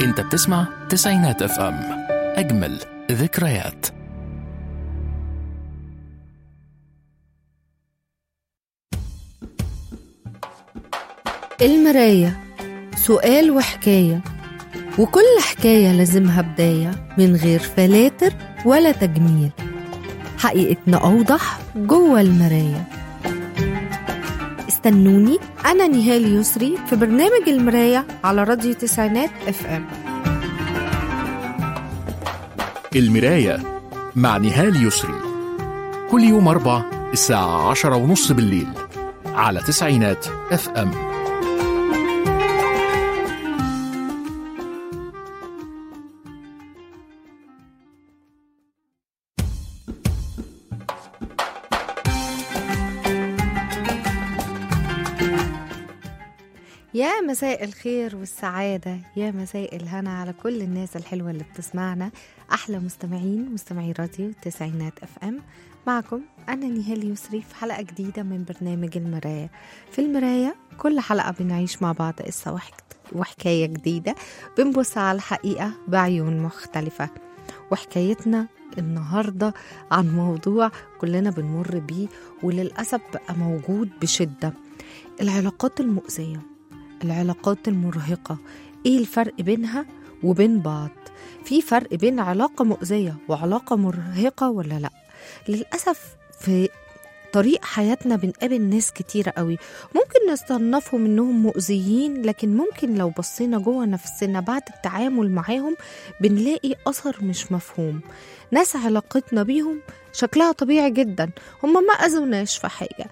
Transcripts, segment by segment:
انت بتسمع تسعينات اف ام اجمل ذكريات المراية سؤال وحكاية وكل حكاية لازمها بداية من غير فلاتر ولا تجميل حقيقتنا أوضح جوه المراية استنوني أنا نهال يسري في برنامج المراية على راديو تسعينات اف ام المراية مع نهال يسري كل يوم أربع الساعة عشرة ونص بالليل على تسعينات اف ام يا مساء الخير والسعادة يا مساء الهنا على كل الناس الحلوة اللي بتسمعنا أحلى مستمعين مستمعي راديو تسعينات اف ام معكم أنا نهال يسري في حلقة جديدة من برنامج المراية في المراية كل حلقة بنعيش مع بعض قصة وحك- وحكاية جديدة بنبص على الحقيقة بعيون مختلفة وحكايتنا النهاردة عن موضوع كلنا بنمر بيه وللأسف بقى موجود بشدة العلاقات المؤذية العلاقات المرهقة ايه الفرق بينها وبين بعض في فرق بين علاقة مؤذية وعلاقة مرهقة ولا لا للأسف في طريق حياتنا بنقابل ناس كتيرة قوي ممكن نصنفهم انهم مؤذيين لكن ممكن لو بصينا جوه نفسنا بعد التعامل معاهم بنلاقي أثر مش مفهوم ناس علاقتنا بيهم شكلها طبيعي جدا هم ما أذوناش في حاجة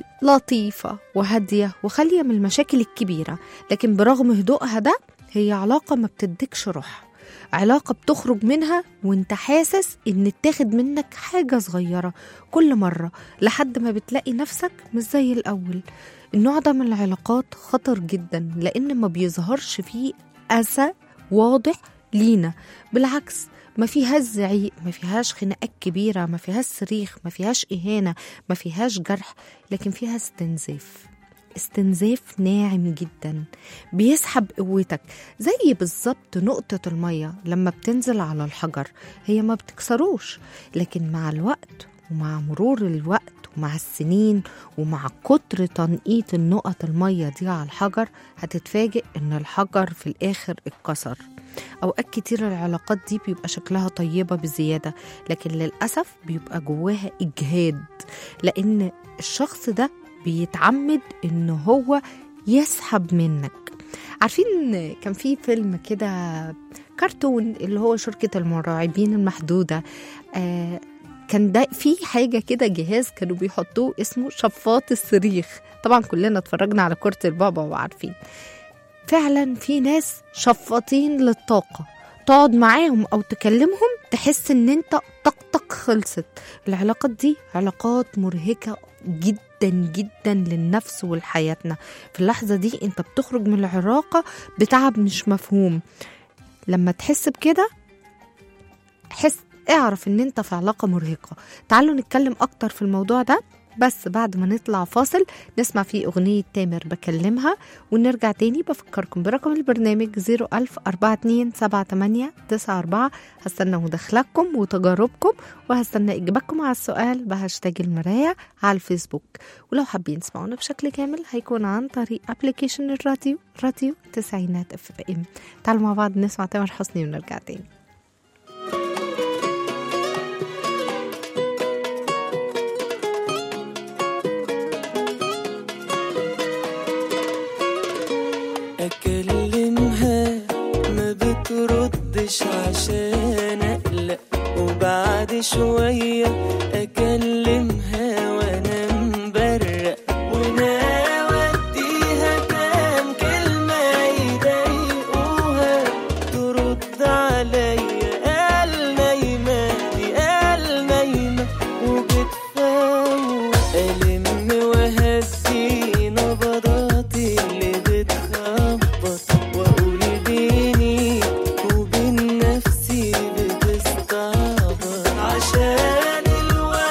لطيفة وهادية وخالية من المشاكل الكبيرة لكن برغم هدوءها ده هي علاقة ما بتديكش روح علاقة بتخرج منها وانت حاسس ان اتاخد منك حاجة صغيرة كل مرة لحد ما بتلاقي نفسك مش زي الأول النوع ده من العلاقات خطر جدا لأن ما بيظهرش فيه أذى واضح لينا بالعكس ما فيهاش زعيق ما فيهاش خناقات كبيرة ما فيهاش صريخ ما فيهاش إهانة ما فيهاش جرح لكن فيها استنزاف استنزاف ناعم جدا بيسحب قوتك زي بالظبط نقطة المية لما بتنزل على الحجر هي ما بتكسروش لكن مع الوقت ومع مرور الوقت ومع السنين ومع كتر تنقيط النقط المية دي على الحجر هتتفاجئ ان الحجر في الاخر اتكسر اوقات كتير العلاقات دي بيبقى شكلها طيبة بزيادة لكن للأسف بيبقى جواها إجهاد لأن الشخص ده بيتعمد ان هو يسحب منك عارفين كان في فيلم كده كرتون اللي هو شركة المراعبين المحدودة آه كان ده في حاجة كده جهاز كانوا بيحطوه اسمه شفاط الصريخ طبعا كلنا اتفرجنا على كرة البابا وعارفين فعلا في ناس شفاطين للطاقة تقعد معاهم او تكلمهم تحس ان انت طاقتك خلصت العلاقات دي علاقات مرهقة جدا جدا للنفس ولحياتنا في اللحظة دي انت بتخرج من العلاقة بتعب مش مفهوم لما تحس بكده حس اعرف ان انت في علاقة مرهقة تعالوا نتكلم اكتر في الموضوع ده بس بعد ما نطلع فاصل نسمع فيه أغنية تامر بكلمها ونرجع تاني بفكركم برقم البرنامج 010427894 هستنى مداخلاتكم وتجاربكم وهستنى إجاباتكم على السؤال بهاشتاج المراية على الفيسبوك ولو حابين تسمعونا بشكل كامل هيكون عن طريق ابلكيشن الراديو راديو تسعينات اف ام تعالوا مع بعض نسمع تامر حسني ونرجع تاني اكلمها ما بتردش عشان اقلق وبعد شوية اكلمها وانا مبرق وناوي اديها كام كلمة يضايقوها ترد عليا قال نايمة دي قال نايمة وبتفوق ألم وهدي نبضاتي اللي بتخبط وأقول بيني وبين نفسي بتستعبط عشان الوقت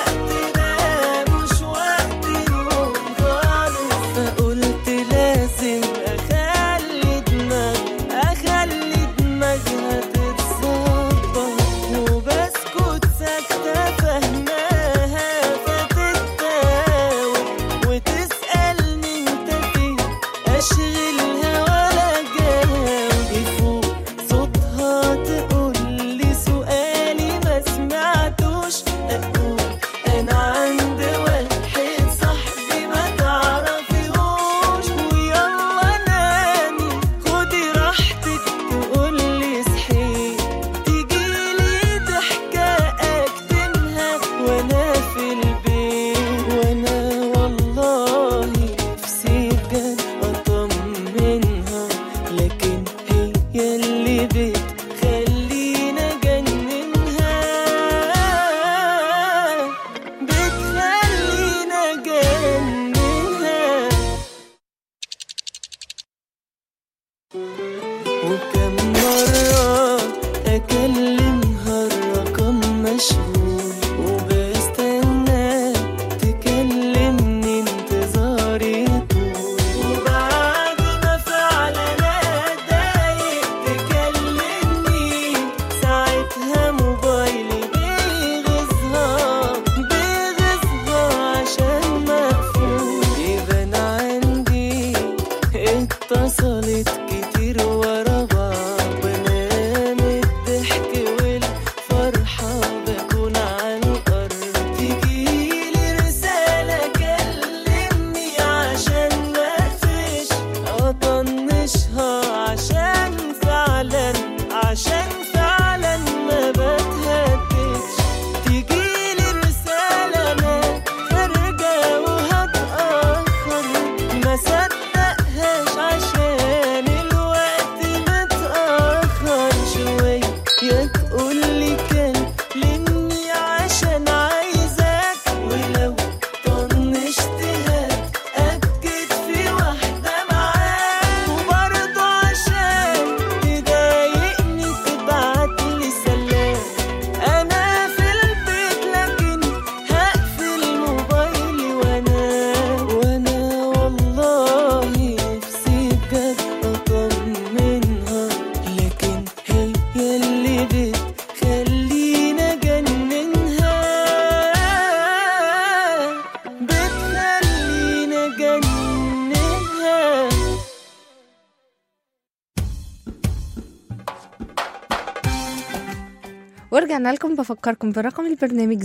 وكم مرة أكلمها الرقم مشغول وبستنى تكلمني انتظاري طول وبعد ما فعلا أتضايق تكلمني ساعتها موبايلي بيغيظها بيغيظها عشان مقفول يبان عندي اتصلت كتير ورا بعض بنام الضحك والفرحة بكون على الأرض تجيلي رسالة كلمني عشان مقفش أطنشها عشان فعلا عشان فعلا ما بتهددش تجيلي رسالة أنا خارجة وهتأخر ما صدقهاش عشان الوقت متأخر شوية يا تقولي كلمني عشان عايزاك ولو طنشتها أكد في واحدة معاك وبرضه عشان تضايقني تبعتلي سلام أنا في البيت لكن هقفل موبايلي وأنا وأنا والله نفسي بجد أطمنها لكن هي اللي بتخليني أجننها بتخليني أجننها ورجعنا لكم بفكركم برقم البرنامج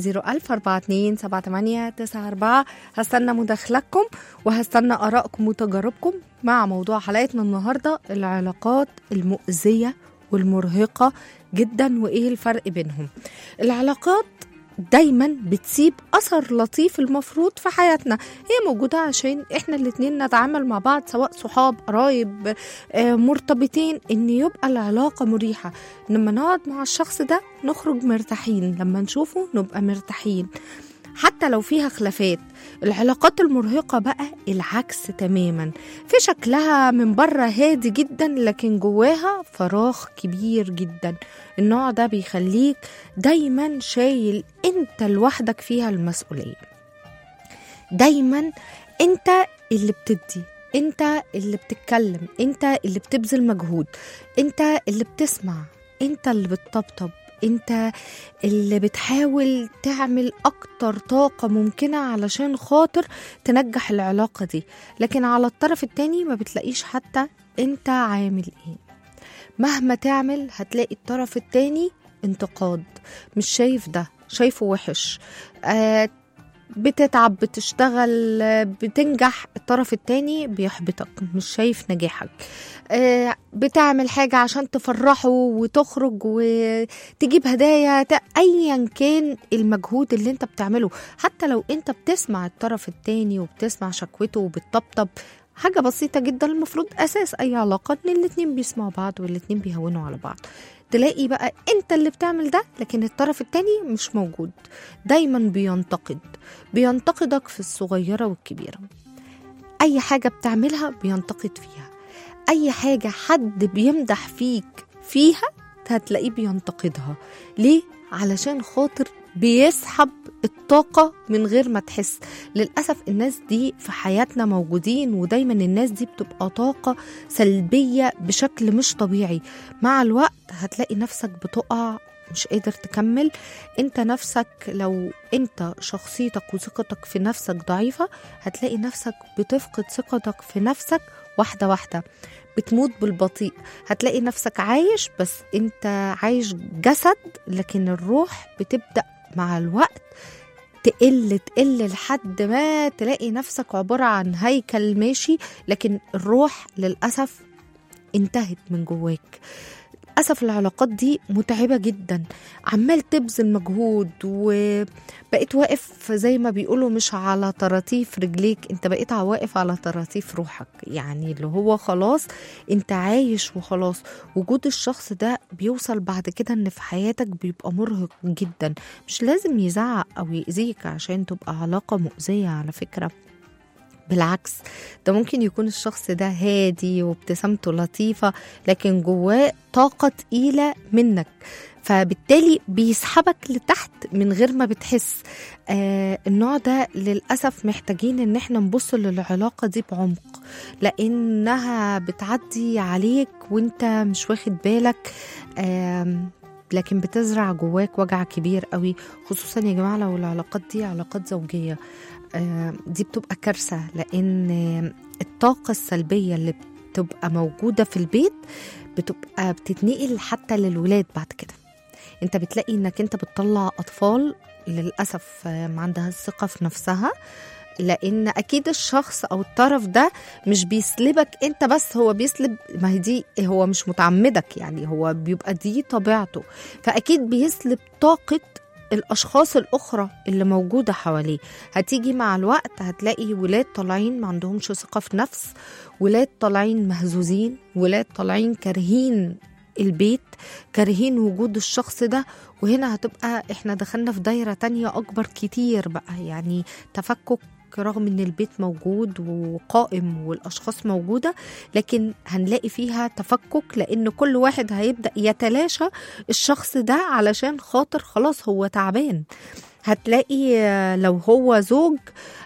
010427894 هستنى مداخلتكم وهستنى آرائكم وتجاربكم مع موضوع حلقتنا النهاردة العلاقات المؤذية والمرهقة جدا وإيه الفرق بينهم العلاقات دايما بتسيب اثر لطيف المفروض في حياتنا هي موجوده عشان احنا الاتنين نتعامل مع بعض سواء صحاب قرايب آه، مرتبطين ان يبقى العلاقه مريحه لما نقعد مع الشخص ده نخرج مرتاحين لما نشوفه نبقى مرتاحين حتى لو فيها خلافات العلاقات المرهقة بقى العكس تماما في شكلها من بره هادي جدا لكن جواها فراغ كبير جدا النوع ده بيخليك دايما شايل انت لوحدك فيها المسؤولية دايما انت اللي بتدي انت اللي بتتكلم انت اللي بتبذل مجهود انت اللي بتسمع انت اللي بتطبطب انت اللي بتحاول تعمل اكتر طاقة ممكنة علشان خاطر تنجح العلاقة دي لكن على الطرف التاني ما بتلاقيش حتى انت عامل ايه مهما تعمل هتلاقي الطرف التاني انتقاد مش شايف ده شايفه وحش آه بتتعب بتشتغل آه، بتنجح الطرف التاني بيحبطك مش شايف نجاحك آه، بتعمل حاجة عشان تفرحه وتخرج وتجيب هدايا ت- ايا كان المجهود اللي انت بتعمله حتى لو انت بتسمع الطرف التاني وبتسمع شكوته وبتطبطب حاجة بسيطة جدا المفروض أساس أي علاقة إن الاتنين بيسمعوا بعض والاتنين بيهونوا على بعض تلاقي بقى أنت اللي بتعمل ده لكن الطرف التاني مش موجود دايما بينتقد بينتقدك في الصغيرة والكبيرة أي حاجة بتعملها بينتقد فيها أي حاجة حد بيمدح فيك فيها هتلاقيه بينتقدها ليه؟ علشان خاطر بيسحب الطاقة من غير ما تحس للأسف الناس دي في حياتنا موجودين ودايما الناس دي بتبقى طاقة سلبية بشكل مش طبيعي مع الوقت هتلاقي نفسك بتقع مش قادر تكمل انت نفسك لو انت شخصيتك وثقتك في نفسك ضعيفة هتلاقي نفسك بتفقد ثقتك في نفسك واحدة واحدة بتموت بالبطيء هتلاقي نفسك عايش بس انت عايش جسد لكن الروح بتبدأ مع الوقت تقل تقل لحد ما تلاقي نفسك عبارة عن هيكل ماشي لكن الروح للأسف انتهت من جواك للأسف العلاقات دي متعبة جدا عمال تبذل مجهود وبقيت واقف زي ما بيقولوا مش على طراطيف رجليك انت بقيت واقف على طراطيف روحك يعني اللي هو خلاص انت عايش وخلاص وجود الشخص ده بيوصل بعد كده ان في حياتك بيبقى مرهق جدا مش لازم يزعق او يأذيك عشان تبقى علاقة مؤذية على فكرة بالعكس ده ممكن يكون الشخص ده هادي وابتسامته لطيفة لكن جواه طاقة تقيلة منك فبالتالي بيسحبك لتحت من غير ما بتحس آه النوع ده للأسف محتاجين ان احنا نبص للعلاقة دي بعمق لأنها بتعدي عليك وانت مش واخد بالك آم، لكن بتزرع جواك وجع كبير قوي خصوصا يا جماعة لو العلاقات دي علاقات زوجية آه، دي بتبقى كارثة لأن الطاقة السلبية اللي بتبقى موجودة في البيت بتبقى بتتنقل حتى للولاد بعد كده انت بتلاقي انك انت بتطلع اطفال للاسف آه، ما عندها الثقه في نفسها لان اكيد الشخص او الطرف ده مش بيسلبك انت بس هو بيسلب ما هي دي هو مش متعمدك يعني هو بيبقى دي طبيعته فاكيد بيسلب طاقه الاشخاص الاخرى اللي موجوده حواليه هتيجي مع الوقت هتلاقي ولاد طالعين ما عندهمش ثقه في نفس ولاد طالعين مهزوزين ولاد طالعين كارهين البيت كارهين وجود الشخص ده وهنا هتبقى احنا دخلنا في دايرة تانية أكبر كتير بقى يعني تفكك رغم ان البيت موجود وقائم والاشخاص موجوده لكن هنلاقي فيها تفكك لان كل واحد هيبدا يتلاشى الشخص ده علشان خاطر خلاص هو تعبان هتلاقي آه، لو هو زوج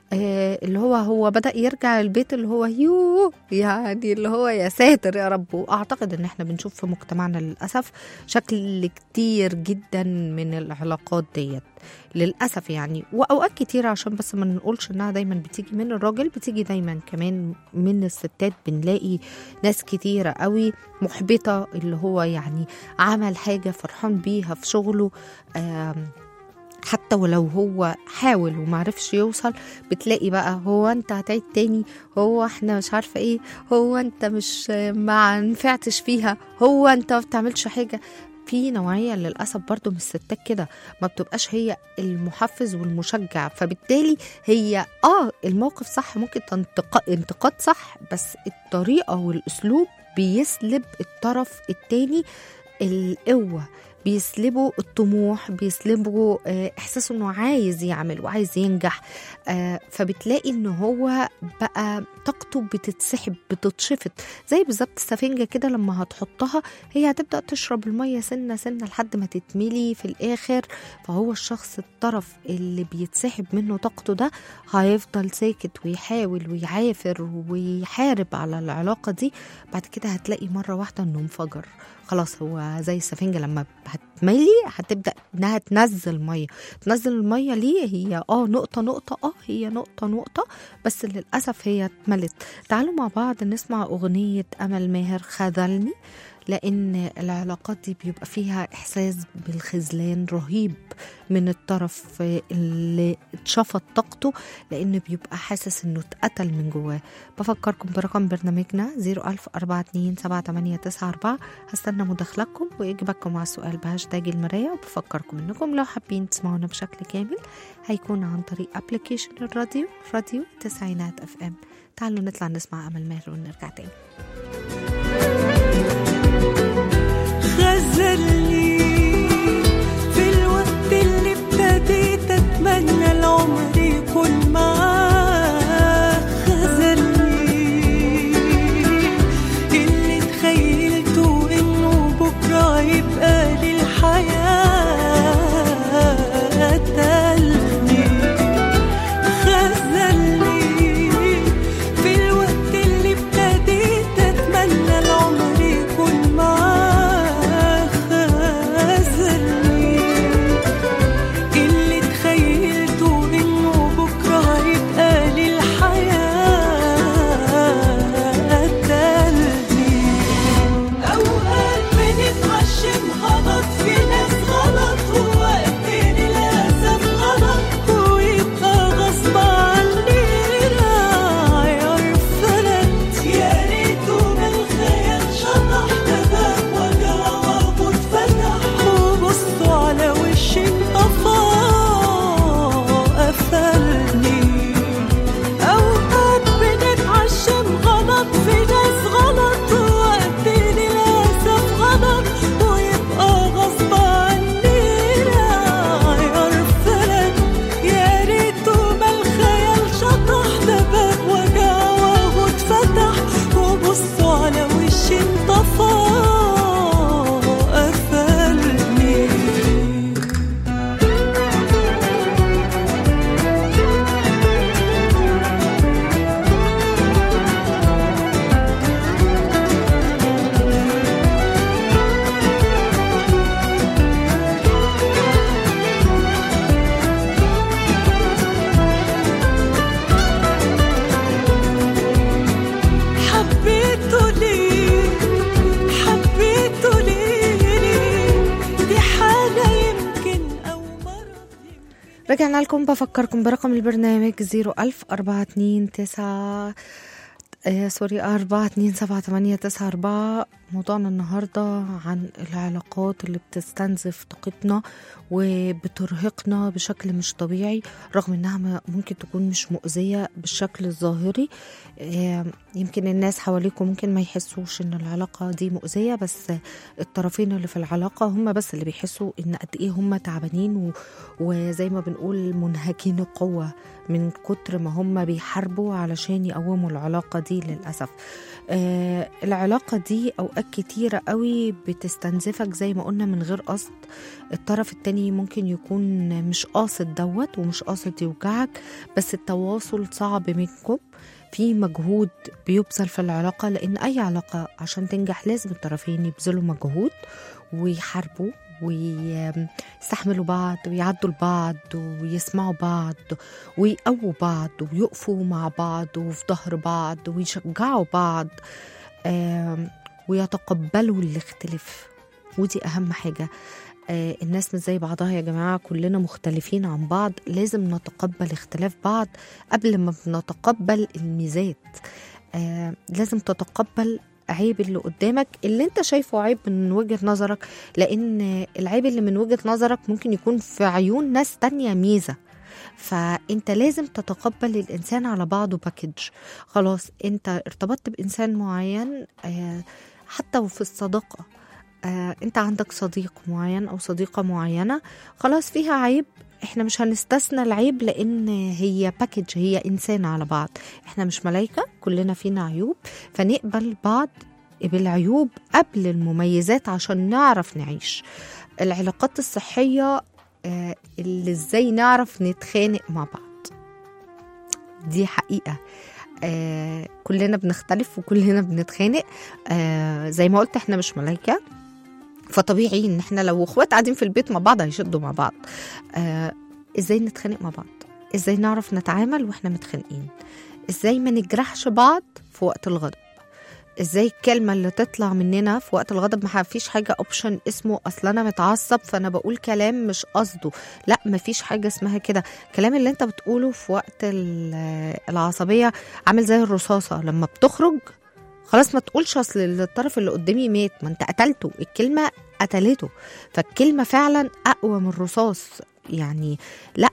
آه، اللي هو هو بدا يرجع البيت اللي هو يو يعني اللي هو يا ساتر يا رب واعتقد ان احنا بنشوف في مجتمعنا للاسف شكل كتير جدا من العلاقات ديت للاسف يعني واوقات كتير عشان بس ما نقولش انها دايما بتيجي من الراجل بتيجي دايما كمان من الستات بنلاقي ناس كتيره قوي محبطه اللي هو يعني عمل حاجه فرحان بيها في شغله آم حتى ولو هو حاول ومعرفش يوصل بتلاقي بقى هو انت هتعيد تاني هو احنا مش عارفه ايه هو انت مش ما نفعتش فيها هو انت ما بتعملش حاجه في نوعيه للاسف برضو من الستات كده ما بتبقاش هي المحفز والمشجع فبالتالي هي اه الموقف صح ممكن تنتق- انتقاد صح بس الطريقه والاسلوب بيسلب الطرف التاني القوه بيسلبوا الطموح بيسلبوا آه، احساسه انه عايز يعمل وعايز ينجح آه، فبتلاقي ان هو بقى طاقته بتتسحب بتتشفط زي بالظبط السفنجه كده لما هتحطها هي هتبدا تشرب الميه سنه سنه لحد ما تتملي في الاخر فهو الشخص الطرف اللي بيتسحب منه طاقته ده هيفضل ساكت ويحاول ويعافر ويحارب على العلاقه دي بعد كده هتلاقي مره واحده انه انفجر خلاص هو زي السفنجه لما هتملي هتبدا انها تنزل ميه تنزل الميه ليه هي اه نقطه نقطه اه هي نقطه نقطه بس للاسف هي اتملت تعالوا مع بعض نسمع اغنيه امل ماهر خذلني لان العلاقات دي بيبقى فيها احساس بالخذلان رهيب من الطرف اللي اتشفط طاقته لانه بيبقى حاسس انه اتقتل من جواه بفكركم برقم برنامجنا 010427894 هستنى مداخلتكم واجابتكم على السؤال بهاشتاج المرايه وبفكركم انكم لو حابين تسمعونا بشكل كامل هيكون عن طريق ابلكيشن الراديو راديو تسعينات اف ام تعالوا نطلع نسمع امل ماهر ونرجع تاني غزلني في الوقت اللي ابتديت اتمنى العمر يكون معاه غزلني اللي تخيلته انه بكره يبقى للحياه تلني غزلني في الوقت اللي ابتديت اتمنى حبيته ليه حبيته ليه دي حالة يمكن أو مرض رجعنا لكم بفكركم برقم البرنامج 01000 429 آه سوري أربعة اتنين سبعة تمانية تسعة أربعة موضوعنا النهاردة عن العلاقات اللي بتستنزف طاقتنا وبترهقنا بشكل مش طبيعي رغم إنها م- ممكن تكون مش مؤذية بالشكل الظاهري آه يمكن الناس حواليكم ممكن ما يحسوش إن العلاقة دي مؤذية بس الطرفين اللي في العلاقة هم بس اللي بيحسوا إن قد إيه هم تعبانين و... وزي ما بنقول منهكين القوة من كتر ما هم بيحاربوا علشان يقوموا العلاقة دي للأسف آه العلاقة دي أوقات كتيرة قوي بتستنزفك زي ما قلنا من غير قصد الطرف التاني ممكن يكون مش قاصد دوت ومش قاصد يوجعك بس التواصل صعب منكم في مجهود بيبذل في العلاقة لأن أي علاقة عشان تنجح لازم الطرفين يبذلوا مجهود ويحاربوا ويستحملوا بعض ويعدوا لبعض ويسمعوا بعض ويقووا بعض ويقفوا مع بعض وفي ظهر بعض ويشجعوا بعض آم، ويتقبلوا الاختلاف ودي أهم حاجة آه، الناس مش زي بعضها يا جماعة كلنا مختلفين عن بعض لازم نتقبل اختلاف بعض قبل ما بنتقبل الميزات آه، لازم تتقبل عيب اللي قدامك اللي انت شايفه عيب من وجهة نظرك لان العيب اللي من وجهة نظرك ممكن يكون في عيون ناس تانية ميزة فانت لازم تتقبل الانسان على بعضه باكج خلاص انت ارتبطت بانسان معين آه، حتى وفي الصداقة آه، انت عندك صديق معين او صديقة معينة خلاص فيها عيب احنا مش هنستثنى العيب لان هي باكج هي انسان على بعض احنا مش ملايكة كلنا فينا عيوب فنقبل بعض بالعيوب قبل المميزات عشان نعرف نعيش العلاقات الصحية آه، اللي ازاي نعرف نتخانق مع بعض دي حقيقة آه كلنا بنختلف وكلنا بنتخانق آه زي ما قلت احنا مش ملايكة فطبيعي ان احنا لو اخوات قاعدين في البيت مع بعض هيشدوا مع بعض آه ازاي نتخانق مع بعض ازاي نعرف نتعامل واحنا متخانقين ازاي ما نجرحش بعض في وقت الغضب ازاي الكلمه اللي تطلع مننا في وقت الغضب ما فيش حاجه اوبشن اسمه اصل انا متعصب فانا بقول كلام مش قصده لا ما فيش حاجه اسمها كده الكلام اللي انت بتقوله في وقت ال- العصبيه عامل زي الرصاصه لما بتخرج خلاص ما تقولش اصل الطرف اللي قدامي مات ما انت قتلته الكلمه قتلته فالكلمه فعلا اقوى من الرصاص يعني لا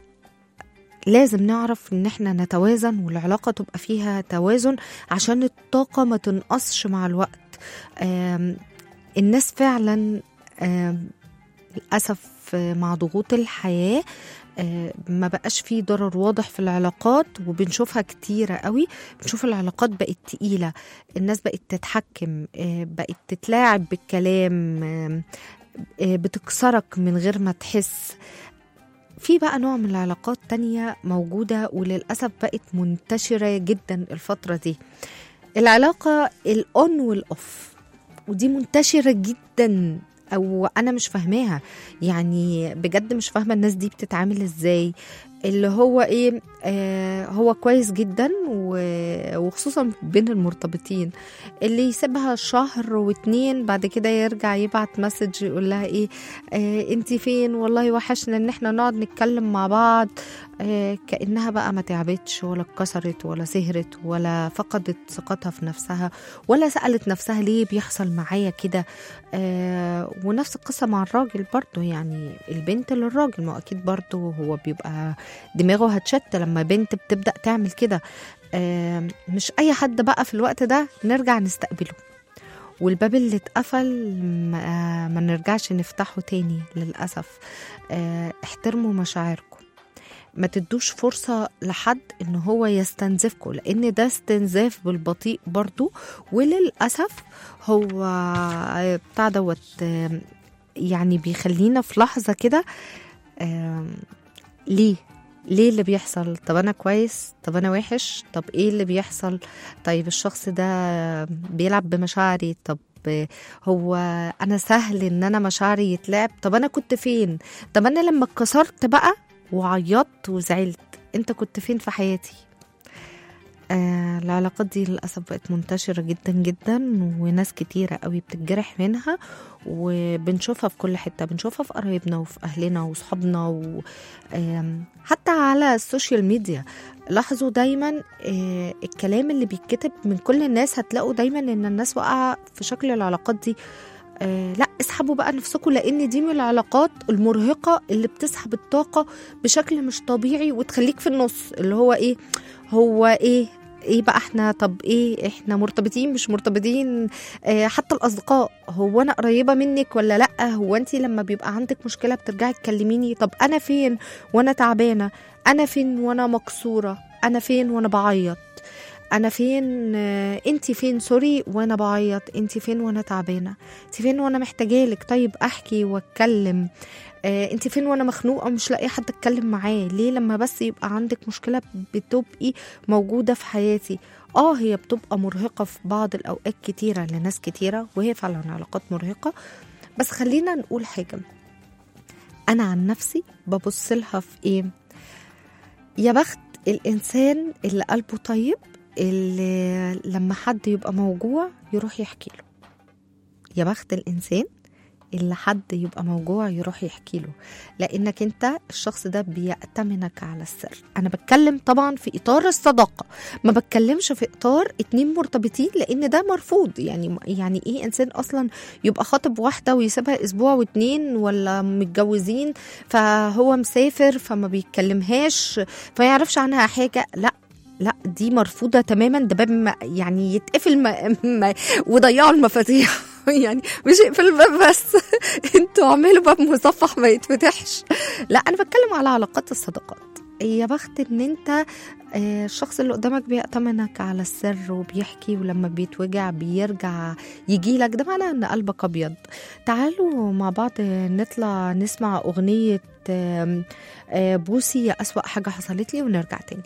لازم نعرف ان احنا نتوازن والعلاقه تبقى فيها توازن عشان الطاقه ما تنقصش مع الوقت آم، الناس فعلا آم، للاسف آه، مع ضغوط الحياه آه، ما بقاش في ضرر واضح في العلاقات وبنشوفها كتيرة قوي بنشوف العلاقات بقت تقيلة الناس بقت تتحكم آه، بقت تتلاعب بالكلام آم، آه، بتكسرك من غير ما تحس في بقى نوع من العلاقات تانية موجودة وللأسف بقت منتشرة جدا الفترة دي العلاقة الأون والأوف ودي منتشرة جدا أو أنا مش فاهماها يعني بجد مش فاهمة الناس دي بتتعامل إزاي اللي هو ايه آه هو كويس جدا و- وخصوصا بين المرتبطين اللي يسيبها شهر واتنين بعد كده يرجع يبعت مسج يقول لها ايه آه انت فين والله وحشنا ان احنا نقعد نتكلم مع بعض آه كانها بقى ما تعبتش ولا اتكسرت ولا سهرت ولا فقدت ثقتها في نفسها ولا سالت نفسها ليه بيحصل معايا كده آه ونفس القصه مع الراجل برضو يعني البنت للراجل ما هو اكيد برضو هو بيبقى دماغه هتشت لما بنت بتبدا تعمل كده آه مش اي حد بقى في الوقت ده نرجع نستقبله والباب اللي اتقفل ما, ما نرجعش نفتحه تاني للأسف آه، احترموا مشاعركم ما تدوش فرصة لحد ان هو يستنزفكم لان ده استنزاف بالبطيء برضو وللأسف هو بتاع دوت آم، يعني بيخلينا في لحظة كده آم، ليه ليه اللي بيحصل طب انا كويس طب انا وحش طب ايه اللي بيحصل طيب الشخص ده بيلعب بمشاعري طب هو انا سهل ان انا مشاعري يتلعب طب انا كنت فين طب انا لما اتكسرت بقى وعيطت وزعلت انت كنت فين في حياتي آه العلاقات دي للأسف بقت منتشرة جدا جدا وناس كتيرة قوي بتتجرح منها وبنشوفها في كل حتة بنشوفها في قرايبنا وفي أهلنا وصحابنا وحتى على السوشيال ميديا لاحظوا دايما آه الكلام اللي بيتكتب من كل الناس هتلاقوا دايما ان الناس واقعة في شكل العلاقات دي آه لا اسحبوا بقى نفسكم لان دي من العلاقات المرهقه اللي بتسحب الطاقه بشكل مش طبيعي وتخليك في النص اللي هو ايه هو ايه ايه بقى احنا طب ايه احنا مرتبطين مش مرتبطين آه حتى الاصدقاء هو انا قريبه منك ولا لا هو انت لما بيبقى عندك مشكله بترجعي تكلميني طب انا فين وانا تعبانه انا فين وانا مكسوره انا فين وانا بعيط انا فين آه، انت فين سوري وانا بعيط انت فين وانا تعبانه انت فين وانا محتاجالك طيب احكي واتكلم آه، انت فين وانا مخنوقه ومش لاقيه حد اتكلم معاه ليه لما بس يبقى عندك مشكله بتبقي موجوده في حياتي اه هي بتبقى مرهقه في بعض الاوقات كتيره لناس كتيره وهي فعلا علاقات مرهقه بس خلينا نقول حاجه انا عن نفسي ببص لها في ايه يا بخت الانسان اللي قلبه طيب اللي لما حد يبقى موجوع يروح يحكي له يا بخت الانسان اللي حد يبقى موجوع يروح يحكي له لانك انت الشخص ده بيأتمنك على السر انا بتكلم طبعا في اطار الصداقه ما بتكلمش في اطار اتنين مرتبطين لان ده مرفوض يعني يعني ايه انسان اصلا يبقى خاطب واحده ويسيبها اسبوع واتنين ولا متجوزين فهو مسافر فما بيتكلمهاش فما يعرفش عنها حاجه لا لا دي مرفوضه تماما ده باب ما- يعني يتقفل ما ما وضيعوا المفاتيح يعني مش اقفل الباب بس انتوا اعملوا باب مصفح ما يتفتحش لا انا بتكلم على علاقات الصداقات يا بخت ان انت آه، الشخص اللي قدامك بيأتمنك على السر وبيحكي ولما بيتوجع بيرجع يجي لك ده معناه ان قلبك ابيض تعالوا مع بعض نطلع نسمع اغنية آم، آه، بوسي يا أسوأ حاجة حصلت لي ونرجع تاني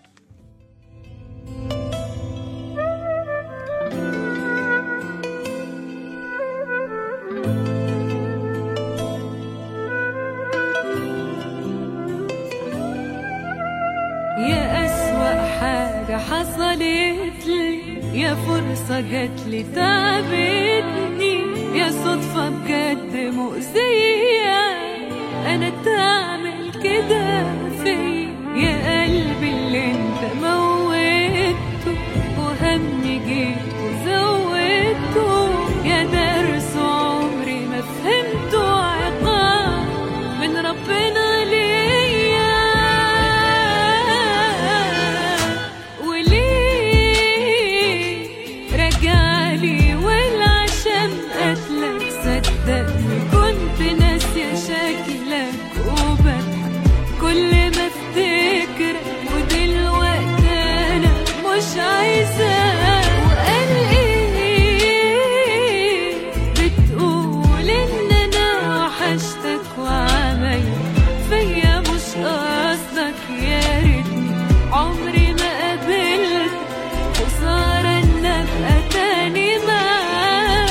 يا أسوأ حاجة حصلت لي يا فرصة جات لي تعبتني يا صدفة بجد مؤذية أنا تعمل كده فيا يا قلبي اللي انت موتته وهمي جيت وزودته يا درس عمري ما فهمته عقاب من ربنا ليا وليه رجعلي والعشم قتلك صدقني كنت ناسية شكلك وبضحك كل ما افتكرك ودلوقتي انا مش عايزة وقال ايه بتقول ان انا وحشتك وعمايل فيا مش قصدك يا ريتني عمري ما قابلت خسارة ان ابقى تاني معاك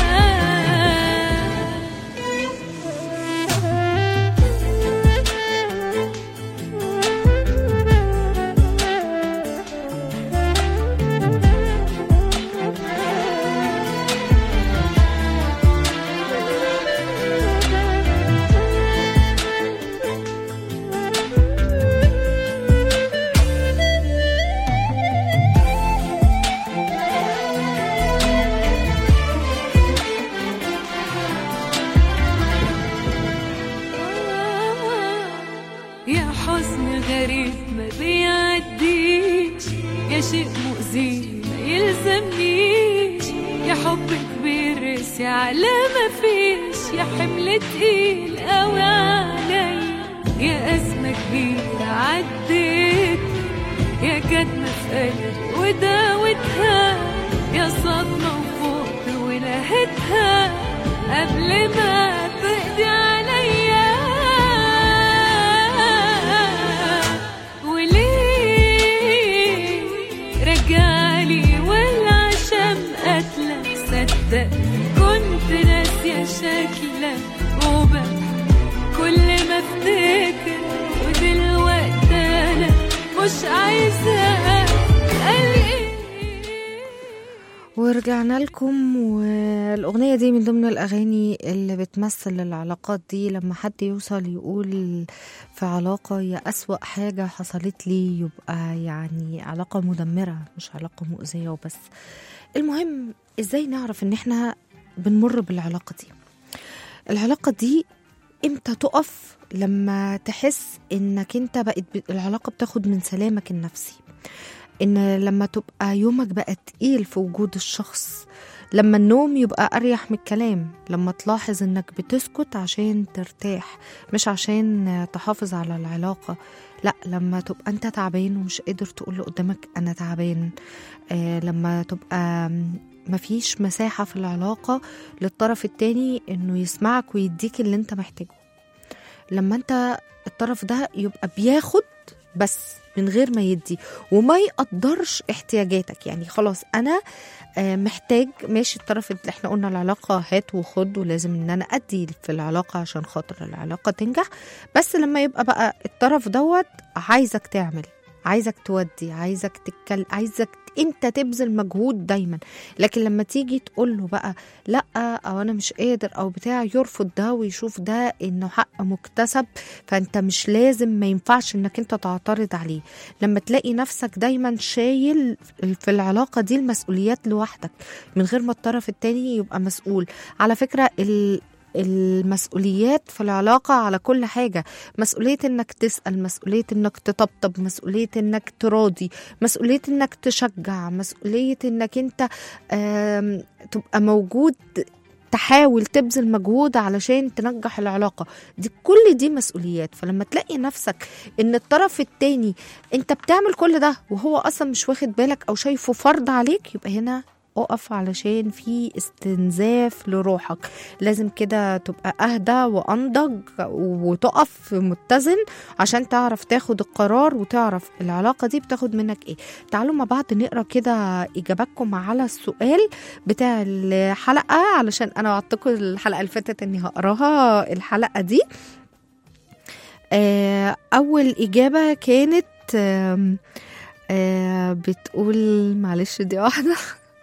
يا حزن غريب ما بيعديش يا شيء مؤذي ما يلزمنيش يا حب كبير راسي على ما فيش يا حمل تقيل قوي عليا يا أزمة كبيرة عديت يا كدمة في قلبي وداوتها يا صدمة وفوق ولهتها قبل ما تقضي عليا وليه رجعلي والعشم قتلك صدقني كنت ناسية شكلك وبضحك كل ما افتكر ودلوقتي انا مش عايزة قال ايه ورجعنا لكم والأغنية دي من ضمن الأغاني اللي بتمثل العلاقات دي لما حد يوصل يقول في علاقة يا أسوأ حاجة حصلت لي يبقى يعني علاقة مدمرة مش علاقة مؤذية وبس المهم إزاي نعرف إن إحنا بنمر بالعلاقة دي العلاقة دي إمتى تقف لما تحس إنك أنت بقت ب- العلاقة بتاخد من سلامك النفسي ان لما تبقى يومك بقى تقيل في وجود الشخص لما النوم يبقى اريح من الكلام لما تلاحظ انك بتسكت عشان ترتاح مش عشان تحافظ على العلاقه لا لما تبقى انت تعبان ومش قادر تقول له قدامك انا تعبان آه لما تبقى مفيش مساحه في العلاقه للطرف التاني انه يسمعك ويديك اللي انت محتاجه لما انت الطرف ده يبقى بياخد بس من غير ما يدي وما يقدرش احتياجاتك يعني خلاص انا آه، محتاج ماشي الطرف اللي احنا قلنا العلاقة هات وخد ولازم ان انا ادي في العلاقة عشان خاطر العلاقة تنجح بس لما يبقى بقى الطرف دوت عايزك تعمل عايزك تودي عايزك تتكلم عايزك انت تبذل مجهود دايما لكن لما تيجي تقول له بقى لا او انا مش قادر او بتاع يرفض ده ويشوف ده انه حق مكتسب فانت مش لازم ما ينفعش انك انت تعترض عليه لما تلاقي نفسك دايما شايل في العلاقة دي المسؤوليات لوحدك من غير ما الطرف التاني يبقى مسؤول على فكرة ال المسؤوليات في العلاقة على كل حاجة مسؤولية انك تسأل مسؤولية انك تطبطب مسؤولية انك تراضي مسؤولية انك تشجع مسؤولية انك انت آم، تبقى موجود تحاول تبذل مجهود علشان تنجح العلاقة دي كل دي مسؤوليات فلما تلاقي نفسك ان الطرف التاني انت بتعمل كل ده وهو اصلا مش واخد بالك او شايفه فرض عليك يبقى هنا اقف علشان في استنزاف لروحك لازم كده تبقى اهدى وانضج وتقف متزن عشان تعرف تاخد القرار وتعرف العلاقه دي بتاخد منك ايه تعالوا مع بعض نقرا كده اجاباتكم على السؤال بتاع الحلقه علشان انا وعدتكم الحلقه اللي فاتت اني هقراها الحلقه دي آه، اول اجابه كانت آم، آه، بتقول معلش دي واحده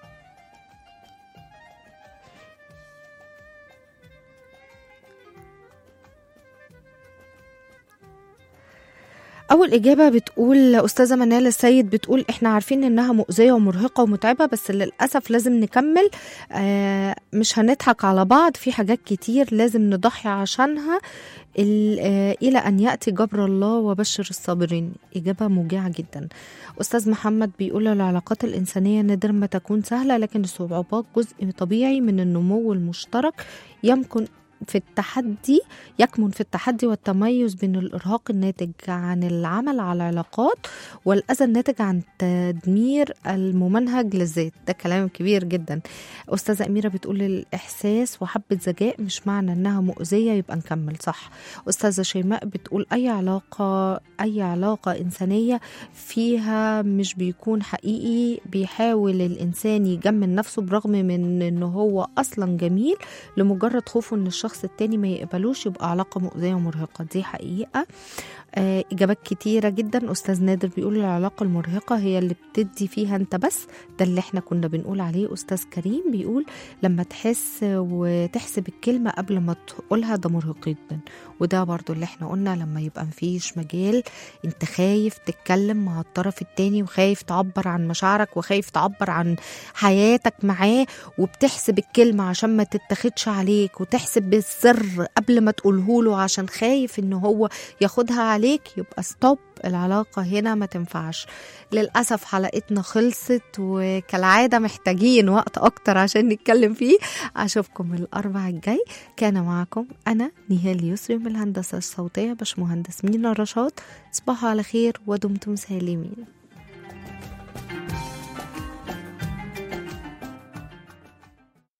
أول إجابة بتقول أستاذة منال السيد بتقول إحنا عارفين إنها مؤذية ومرهقة ومتعبة بس للأسف لازم نكمل آه مش هنضحك على بعض في حاجات كتير لازم نضحي عشانها ال- آه إلى أن يأتي جبر الله وبشر الصابرين إجابة موجعة جدا أستاذ محمد بيقول العلاقات الإنسانية نادر ما تكون سهلة لكن الصعوبات جزء طبيعي من النمو المشترك يمكن في التحدي يكمن في التحدي والتميز بين الإرهاق الناتج عن العمل على العلاقات والأذى الناتج عن تدمير الممنهج للذات ده كلام كبير جدا أستاذة أميرة بتقول الإحساس وحبة ذكاء مش معنى إنها مؤذية يبقى نكمل صح أستاذة شيماء بتقول أي علاقة أي علاقة إنسانية فيها مش بيكون حقيقي بيحاول الإنسان يجمل نفسه برغم من إنه هو أصلا جميل لمجرد خوفه إن الشخص التاني ما يقبلوش يبقى علاقة مؤذية ومرهقة دي حقيقة آه، إجابات كتيرة جدا أستاذ نادر بيقول العلاقة المرهقة هي اللي بتدي فيها أنت بس ده اللي احنا كنا بنقول عليه أستاذ كريم بيقول لما تحس وتحسب الكلمة قبل ما تقولها ده مرهق جدا وده برضو اللي احنا قلنا لما يبقى مفيش مجال انت خايف تتكلم مع الطرف التاني وخايف تعبر عن مشاعرك وخايف تعبر عن حياتك معاه وبتحسب الكلمة عشان ما تتاخدش عليك وتحسب بالسر قبل ما تقوله له عشان خايف ان هو ياخدها عليك يبقى ستوب العلاقة هنا ما تنفعش للأسف حلقتنا خلصت وكالعادة محتاجين وقت أكتر عشان نتكلم فيه أشوفكم الأربع الجاي كان معكم أنا نهال يسري من الهندسة الصوتية باشمهندس مينا رشاد تصبحوا على خير ودمتم سالمين